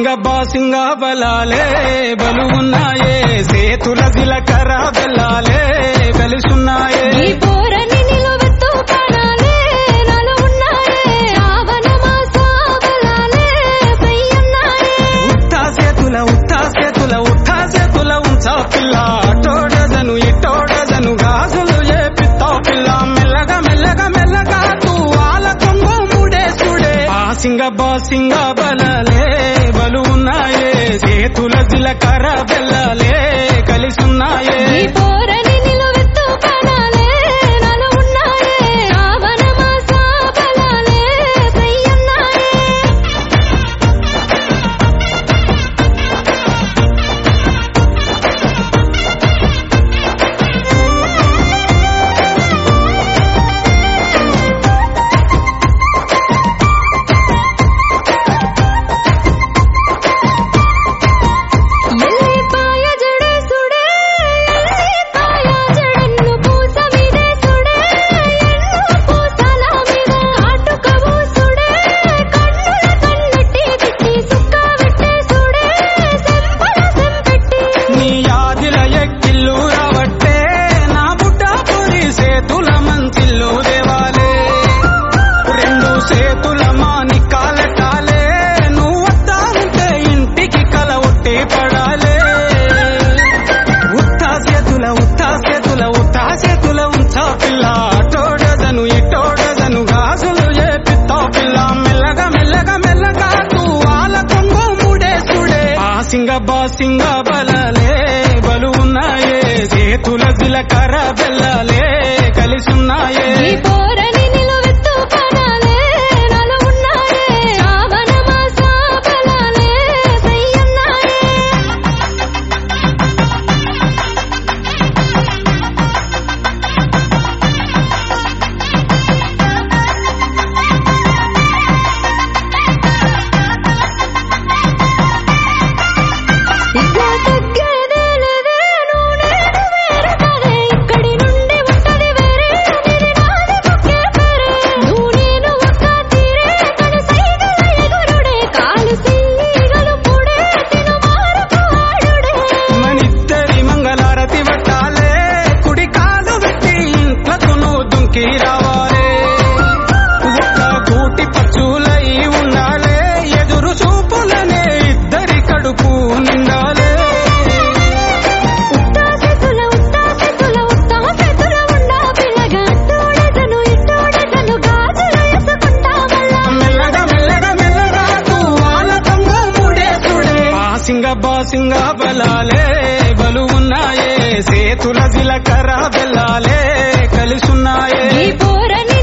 సింగ బాసింగ బలాలే బలు ఉన్నాయే సేతుల జిలకర బెల్లాలే కలిసున్నాయే ఈ పోరని నిలువెత్తు కణాలే నాలో ఉన్నాయే శ్రావణ మాస బలాలే పెయ్యున్నాయే ఉత్తా సేతుల ఉత్తా సేతుల ఉత్తా సేతుల ఉంచా పిల్ల అటోడజను ఇటోడజను గాజులు ఏ పిత్తో పిల్ల మెల్లగా మెల్లగా మెల్లగా తూ ఆల కొంగు ముడే సుడే ఆ సింగ బాసింగ బలాలే బలు ఉన్నాయే సేతుల జిలకర బెల్లాలే కలిసున్నాయే ఈ పోరని నిలువెత్తు కణాలే నాలో ఉన్నాయే శ్రావణ మాస బలాలే పెయ్యున్నాయే ఎల్లిపాయ జడే సుడే ఎల్లిపాయ జడన్ను పూస మీదే సుడే ఎన్ను పూసల మీద కాటుకవు సుడే కన్నుల కన్నెట్టి తిట్టి సుక్క వెట్టే సుడే సెంపల సెంపెట్టి నీ యాదిల ఎక్కిల్లు రావట్టే నా బుట్ట పొరి సేతుల మంచిల్లు దేవాలే రెండు సేతుల మాని కాలటాలే నువ్వు వద్దా ఉంటే ఇంటికి కల ఒట్టి పడాలే ఉత్తా సేతుల ఉత్తా సేతుల ఉత్తా సేతుల ఉంచా పిల్ల అటోడజను ఇటోడజను గాజులు ఏ పిత్తో పిల్ల మెల్లగా మెల్లగా మెల్లగా తూ ఆల కొంగు ముడే సుడే ఆ సింగ బాసింగ బలలే బలు ఉన్నాయే చేతుల జిలకర బెల్లలే కలిసున్నాయే ఈ పోరని నిలువెత్తు కణాలే నాలో ఉన్నాయే శ్రావణ మాస బలాలే పెయ్యున్నాయే ఇక తగ్గేదే లేదే నువ్వు నేను వేరు కదే ఇక్కడి నుండి ఉంటది వేరే ఇది నాది బుక్కే పేరే నువ్వు నేను ఒక్క తీరే కను సైగల ఎగురుడే కాలు సీగలు పుడే తిను మారపు ఆడుడే మనిద్దరి మంగళారతి పట్టాలే కుడి కాలు పెట్టి ఇంట్లకు నువ్వు దుంకి రావాలే ఒక్క కూటి పచ్చులై ఉండాలే ఎదురు చూపులనే ఇద్దరి కడుపు నిండాలే ఉత్తా సెతుల ఉత్తా సెతుల ఉత్తా సెతుల ఉండా పిల్లగా అట్టోడెదను ఇట్టోడెదను గాజులు వేసుకుంటా మళ్ళా మెల్లగా మెల్లగా మెల్లగా వాళ్ళ దొంగ ముడేసుడే బాసింగ బాసింగ బలాలే బలు ఉన్నాయే సేతుల జిలకర బెల్లాలే కలిసున్నాయే ఈ పోరని